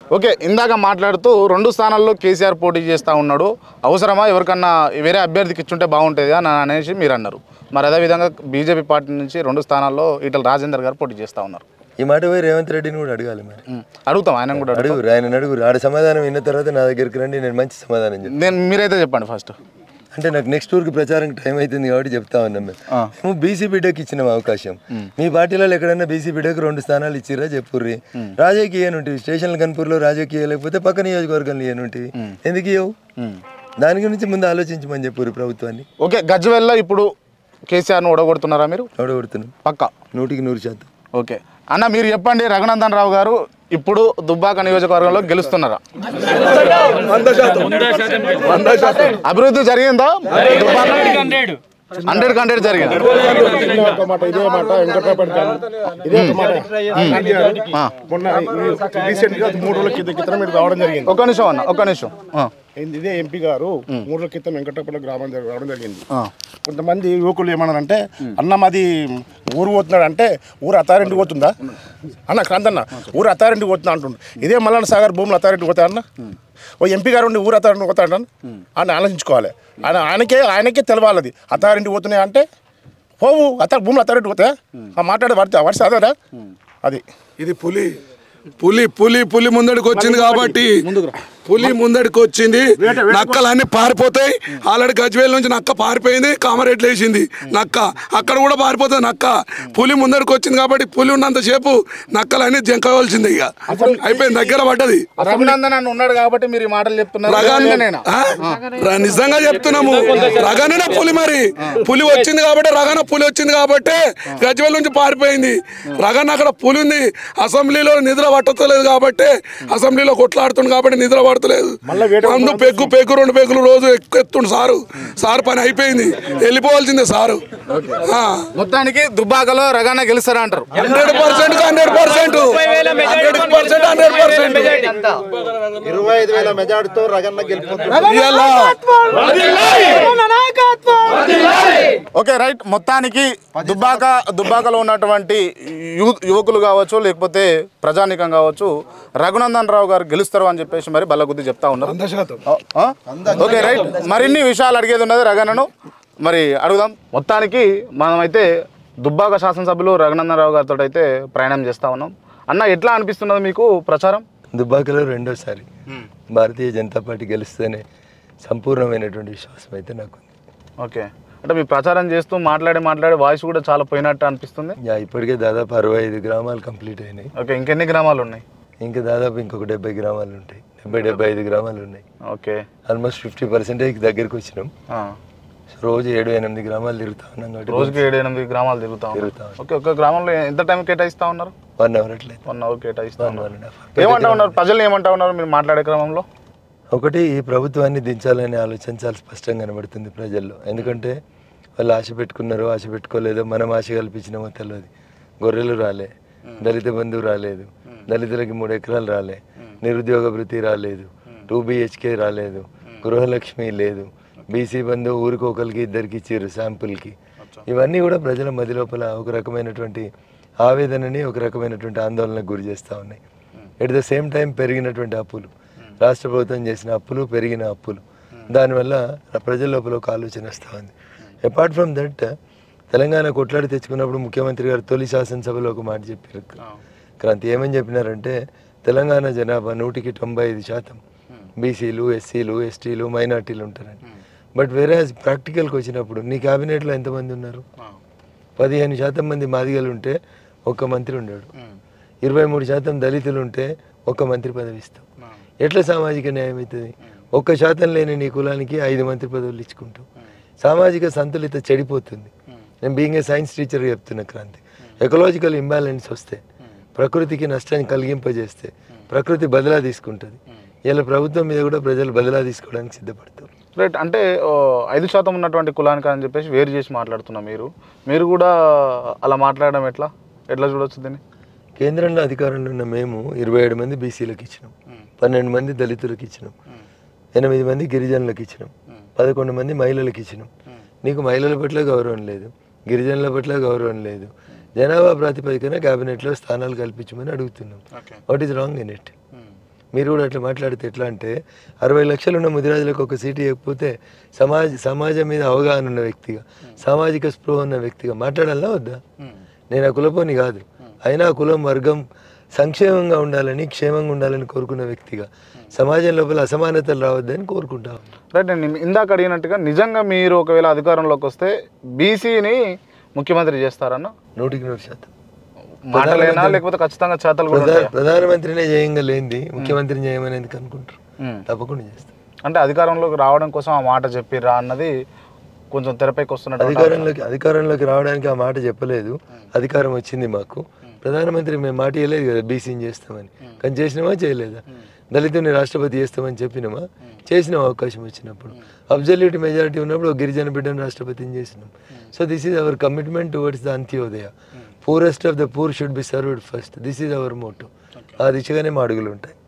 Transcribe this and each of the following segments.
Okay ఇందాక మాట్లాడుతూ రెండు స్థానాల్లో కేసీఆర్ పోటీ చేస్తూ ఉన్నాడు అవసరమా ఎవరికన్నా వేరే అభ్యర్థికి ఇచ్చుంటే బాగుంటుంది అని అనేసి మీరు అన్నారు మరి అదేవిధంగా బీజేపీ పార్టీ నుంచి రెండు స్థానాల్లో ఈటల రాజేందర్ గారు పోటీ చేస్తూ ఉన్నారు ఈ మాట పోయి రేవంత్ రెడ్డిని కూడా అడగాలి మరి ఉం. అడుగుతాం ఆయన కూడా అడుగుతాం. అడుగురు ఆయన అడుగురు ఆడ సమాధానం విన్న తర్వాత నా దగ్గరికి రండి నేను మంచి సమాధానం చెప్తాను నేను మీరైతే చెప్పండి ఫస్ట్ అంటే నాకు నెక్స్ట్ ఊరికి ప్రచారం టైం అవుతుంది కాబట్టి చెప్తా ఉన్నాం మేము మేము బీసీ బిడ్డకి ఇచ్చినాం అవకాశం మీ పార్టీలో ఎక్కడన్నా బీసీ బిడ్డకు రెండు స్థానాలు ఇచ్చిరా చెప్పుర్రి రాజకీయ ఉంటాయి స్టేషన్ కన్పూర్లో రాజకీయ లేకపోతే పక్క నియోజకవర్గంలో ఏనుంటివి ఎందుకు ఇవ్వవు దాని గురించి ముందు ఆలోచించమని చెప్పుర్రి ప్రభుత్వాన్ని ఓకే గజ్వెల్లో ఇప్పుడు కేసీఆర్ను ఓడగొడుతున్నారా మీరు ఓడగొడుతున్నాం పక్కా నూటికి నూరు శాతం ఓకే అన్న మీరు చెప్పండి రఘునందన్ రావు గారు ఇప్పుడు దుబ్బాక నియోజకవర్గంలో గెలుస్తున్నారా అభివృద్ధి జరిగిందా హండ్రెడ్ హండ్రెడ్ జరిగింది ఒక మాట ఇదే మాట వెంకటరాపేట ఇదే ఒక మాట గాంధీ గారు మొన్న రీసెంట్ గా మూడు రోజుల క్రితం క్రితం మీరు రావడం జరిగింది ఒక్క నిమిషం అన్న ఒక్క నిమిషం ఆ, ఏంది ఇదే ఎంపీ గారు మూడు రోజుల క్రితం వెంకటరాపేట గ్రామం దగ్గర రావడం జరిగింది ఆ. కొంతమంది యువకులు ఏమన్నారంటే అన్న మాది ఊరు పోతున్నాడు అంటే ఊరు అత్తారింటికి పోతుందా అన్న క్రాంతన్న ఊరు అత్తారింటికి పోతున్నా అంటుండు ఇదే మల్లన్న సాగర్ భూములు అత్తారింటికి పోతా అన్న ఓ ఎంపీ గారు ఉండి ఊరు అత్తారింటికి పోతాడు అని ఆలోచించుకోవాలి ఆయన ఆయనకే ఆయనకే తెలవాలది అత్తారింటికి పోతున్నాయి అంటే పోవు అత్త భూములు అత్తారింటికి పోతాయా ఆ మాట్లాడే వాడి వాడి సాధారా అది ఇది పులి పులి పులి పులి ముందడికి వచ్చింది కాబట్టి పులి ముందడికి వచ్చింది నక్కలన్నీ పారిపోతాయి ఆల్రెడీ గజ్వేల్ నుంచి నక్క పారిపోయింది కామరేట్లు వేసింది నక్క అక్కడ కూడా పారిపోతుంది నక్క పులి ముందడికి వచ్చింది కాబట్టి పులి ఉన్నంతసేపు నక్కలన్నీ జంకవలసింది ఇక అయిపోయింది దగ్గర పడ్డది రఘునందన్ అన్న ఉన్నాడు కాబట్టి మీరు ఈ మాటలు చెప్తున్నారు రగాన్ని రఘునందనేనా? ఆ? ర- నిజంగా చెప్తున్నాము రగానే పులి మరి పులి వచ్చింది కాబట్టి రగన పులి వచ్చింది కాబట్టి గజ్వేల్ నుంచి పారిపోయింది రగన అక్కడ పులి ఉంది అసెంబ్లీలో నిద్ర పట్టలేదు కాబట్టి అసెంబ్లీలో కొట్లాడుతుంది కాబట్టి నిద్ర పడతలేదు అందు పెగ్గు పెగ్గు రెండు పెగ్గులు రోజు ఎక్కువ ఎత్తుండు సారు సారు పని అయిపోయింది వెళ్ళిపోవాల్సిందే సారు మొత్తానికి దుబ్బాకలో రగాన గెలుస్తారా అంటారు hundred percent hundred percent hundred percent hundred percent ఇరవై ఐదు వేల మెజార్టీతో రగన్న గెలిపోతుంది ఇలా ఓకే రైట్ మొత్తానికి దుబ్బాక దుబ్బాకలో ఉన్నటువంటి యూ యువకులు కావచ్చు లేకపోతే ప్రజానికం కావచ్చు రఘునందన్ రావు గారు గెలుస్తారు అని చెప్పేసి మరి బల్లగుద్ది చెప్తా ఉన్నారు ఆ, ఆ? ఓకే రైట్ మరిన్ని విషయాలు అడిగేది ఉన్నది రఘనను మరి అడుగుదాం మొత్తానికి మనమైతే దుబ్బాక శాసనసభ్యులు రఘునందన్ రావు గారితో అయితే ప్రయాణం చేస్తా ఉన్నాం అన్న ఎట్లా అనిపిస్తున్నది మీకు ప్రచారం దుబ్బాకలో రెండోసారి భారతీయ జనతా పార్టీ గెలుస్తేనే సంపూర్ణమైనటువంటి విశ్వాసం అయితే నాకు ఉంది ఓకే అంటే మీ ప్రచారం చేస్తూ మాట్లాడి మాట్లాడి వాయిస్ కూడా చాలా పోయినట్టు అనిపిస్తుంది యా, ఇప్పటికే దాదాపు అరవై ఐదు గ్రామాలు కంప్లీట్ అయినాయి ఓకే ఇంకెన్ని గ్రామాలు ఉన్నాయి ఇంకా దాదాపు ఇంకొక డెబ్బై గ్రామాలు ఉంటాయి డెబ్బై డెబ్బై ఐదు గ్రామాలు ఉన్నాయి ఓకే ఆల్మోస్ట్ ఫిఫ్టీ పర్సెంటేజ్ దగ్గరికి వచ్చినాం ఆ. సో రోజు ఏడు ఎనిమిది గ్రామాలు తిరుగుతా ఉన్నాం కాబట్టి రోజుకి ఏడు ఎనిమిది గ్రామాలు తిరుగుతా ఉన్నారు తిరుగుతా ఉన్నాం. ఓకే ఒక గ్రామంలో ఎంత టైం కేటాయిస్తా ఉన్నారు వన్ అవర్ అట్లయితే వన్ అవర్ కేటాయిస్తా వన్ ఉన్నారు వన్ అండ్ హాఫ్ ఏమంటా ఉన్నారు ప్రజలు ఏమంటా ఉన్నారు మీరు మాట్లాడే క్రమంలో ఒకటి ఈ ప్రభుత్వాన్ని దించాలనే ఆలోచన చాలా స్పష్టంగా కనబడుతుంది ప్రజల్లో ఎందుకంటే వాళ్ళు ఆశ పెట్టుకున్నారో ఆశ పెట్టుకోలేదో మనం ఆశ కల్పించినామో తెలియదు గొర్రెలు రాలే దళిత బంధువు రాలేదు దళితులకి మూడు ఎకరాలు రాలే నిరుద్యోగ వృత్తి రాలేదు టూ బిహెచ్కే రాలేదు గృహలక్ష్మి లేదు బీసీ బంధువు ఊరికి ఒకరికి ఇద్దరికి ఇచ్చారు శాంపుల్కి ఇవన్నీ కూడా ప్రజల మది లోపల ఒక రకమైనటువంటి ఆవేదనని ఒక రకమైనటువంటి ఆందోళనకు గురి చేస్తూ ఉన్నాయి ఎట్ ద సేమ్ టైం పెరిగినటువంటి అప్పులు రాష్ట్ర ప్రభుత్వం చేసిన అప్పులు పెరిగిన అప్పులు దానివల్ల ప్రజల లోపల ఒక ఆలోచన వస్తూ ఉంది అపార్ట్ ఫ్రమ్ దట్ తెలంగాణ కొట్లాడి తెచ్చుకున్నప్పుడు ముఖ్యమంత్రి గారు తొలి శాసనసభలో ఒక మాట చెప్పారు క్రాంతి ఏమని చెప్పినారంటే తెలంగాణ జనాభా నూటికి తొంభై ఐదు శాతం బీసీలు ఎస్సీలు ఎస్టీలు మైనార్టీలు ఉంటారని బట్ వేరే ప్రాక్టికల్కి వచ్చినప్పుడు నీ క్యాబినెట్లో ఎంతమంది ఉన్నారు పదిహేను శాతం మంది మాదిగలు ఉంటే ఒక్క మంత్రి ఉన్నాడు ఇరవై మూడు శాతం దళితులు ఉంటే ఒక్క మంత్రి పదవి ఇస్తాం ఎట్లా సామాజిక న్యాయం అవుతుంది ఒక్క శాతం లేని నీ కులానికి ఐదు మంత్రి పదవులు ఇచ్చుకుంటాం సామాజిక సంతులిత చెడిపోతుంది నేను బీయింగ్ ఏ సైన్స్ టీచర్ చెప్తున్నా క్రాంతి ఎకలాజికల్ ఇంబ్యాలెన్స్ వస్తే ప్రకృతికి నష్టాన్ని కలిగింపజేస్తే ప్రకృతి బదిలా తీసుకుంటుంది ఇలా ప్రభుత్వం మీద కూడా ప్రజలు బదిలా తీసుకోవడానికి సిద్ధపడతారు రైట్ అంటే ఓ, ఐదు శాతం ఉన్నటువంటి కులానికి అని చెప్పేసి వేరు చేసి మాట్లాడుతున్నా మీరు మీరు కూడా అలా మాట్లాడడం ఎట్లా ఎట్లా చూడొచ్చు దీన్ని కేంద్రంలో అధికారంలో ఉన్న మేము ఇరవై ఏడు మంది బీసీలకు ఇచ్చినాం పన్నెండు మంది దళితులకు ఇచ్చినాం ఎనిమిది మంది గిరిజనులకు ఇచ్చినాం పదకొండు మంది మహిళలకు ఇచ్చినాం నీకు మహిళల పట్ల గౌరవం లేదు గిరిజనుల పట్ల గౌరవం లేదు జనాభా ప్రాతిపదికన క్యాబినెట్లో స్థానాలు కల్పించమని అడుగుతున్నాం what is wrong in it మీరు కూడా అట్లా మాట్లాడితే ఎట్లా అంటే అరవై లక్షలు ఉన్న ముదిరాజులకు ఒక సీటు ఇవ్వకపోతే సమాజ సమాజం మీద అవగాహన ఉన్న వ్యక్తిగా సామాజిక స్పృహ ఉన్న వ్యక్తిగా మాట్లాడాలా వద్దా నేను ఆ కులపోని కాదు అయినా ఆ కులం వర్గం సంక్షేమంగా ఉండాలని క్షేమంగా ఉండాలని కోరుకున్న వ్యక్తిగా సమాజం లోపల అసమానతలు రావద్దని కోరుకుంటా ఉన్నా. రైట్ నేను ఇందాక అడిగినట్టుగా నిజంగా మీరు ఒకవేళ అధికారంలోకి వస్తే బీసీని ముఖ్యమంత్రి చేస్తారన్న నూటికి నూరు శాతం మాటలేనా లేకపోతే ఖచ్చితంగా చేతలు కూడా ప్రధా- ఉంటాయా? ప్రధానమంత్రినే చేయంగా లేనిది ముఖ్యమంత్రిని చేయమని ఎందుకు అనుకుంటారు ఉమ్. తప్పకుండా చేస్తాం అంటే అధికారంలోకి రావడం కోసం ఆ మాట చెప్పిర్రా అన్నది కొంచెం తెరపైకి వస్తున్నట్టు అధికారంలోకి అధికారంలోకి రావడానికి ఆ మాట చెప్పలేదు అధికారం వచ్చింది మాకు ప్రధానమంత్రి మేము మాట ఇవ్వలేదు కదా బీసీని చేస్తామని కానీ చేసినామా చేయలేదా దళితుని రాష్ట్రపతి చేస్తామని చెప్పినామా చేసినాం అవకాశం వచ్చినప్పుడు అబ్జల్యూట్ మెజారిటీ ఉన్నప్పుడు ఒక గిరిజన బిడ్డను రాష్ట్రపతిని చేసినాం so this is our commitment towards the Antyodaya poorest of the poor should be served first this is our motto ఆ దిశగానే మా అడుగులు ఉంటాయి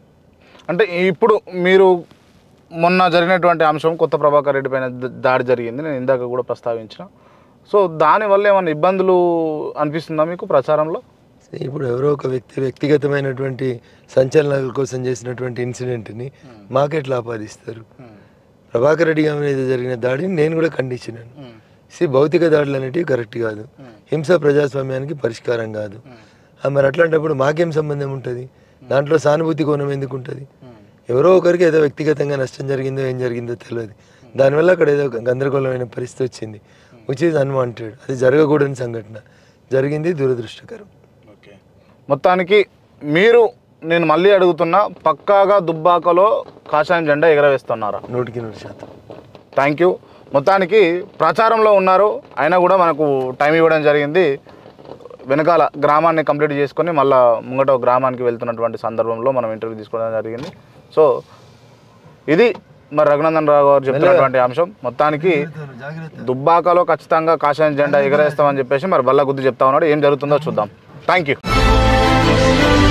అంటే ఇప్పుడు మీరు మొన్న జరిగినటువంటి అంశం కొత్త ప్రభాకర్ రెడ్డి పైన ద- దాడి జరిగింది నేను ఇందాక కూడా ప్రస్తావించిన సో దానివల్ల ఏమైనా ఇబ్బందులు అనిపిస్తుందా మీకు ప్రచారంలో ఇప్పుడు ఎవరో ఒక వ్యక్తి వ్యక్తిగతమైనటువంటి సంచలనాల కోసం చేసినటువంటి ఇన్సిడెంట్ని మాకెట్లా ఆపాదిస్తారు ప్రభాకర్ రెడ్డి గారి మీద జరిగిన దాడిని నేను కూడా ఖండించినాను సి భౌతిక దాడులు అనేటివి కరెక్ట్ కాదు హింస ప్రజాస్వామ్యానికి పరిష్కారం కాదు ఆ, మరి అట్లాంటప్పుడు మాకేం సంబంధం ఉంటుంది దాంట్లో సానుభూతి కోణం ఎందుకు ఉంటుంది ఎవరో ఒకరికి ఏదో వ్యక్తిగతంగా నష్టం జరిగిందో ఏం జరిగిందో తెలియదు దానివల్ల అక్కడ ఏదో గందరగోళమైన పరిస్థితి వచ్చింది విచ్ ఈజ్ అన్వాంటెడ్ అది జరగకూడని సంఘటన జరిగింది దురదృష్టకరం మొత్తానికి మీరు నేను మళ్ళీ అడుగుతున్నా పక్కాగా దుబ్బాకలో కాషాయం జెండా ఎగరవేస్తున్నారా నూటికి నూరు శాతం థ్యాంక్ యూ మొత్తానికి ప్రచారంలో ఉన్నారు అయినా కూడా మనకు టైం ఇవ్వడం జరిగింది వెనకాల గ్రామాన్ని కంప్లీట్ చేసుకొని మళ్ళా ముంగట ఒక గ్రామానికి వెళ్తున్నటువంటి సందర్భంలో మనం ఇంటర్వ్యూ తీసుకోవడం జరిగింది సో ఇది మరి రఘునందన్ రావు గారు చెప్తున్నటువంటి అంశం మొత్తానికి దుబ్బాకలో ఖచ్చితంగా కాషాయం జెండా ఎగరేస్తామని చెప్పేసి మరి బల్ల గుద్ది చెప్తా ఉన్నాడు ఏం జరుగుతుందో చూద్దాం థ్యాంక్ యూ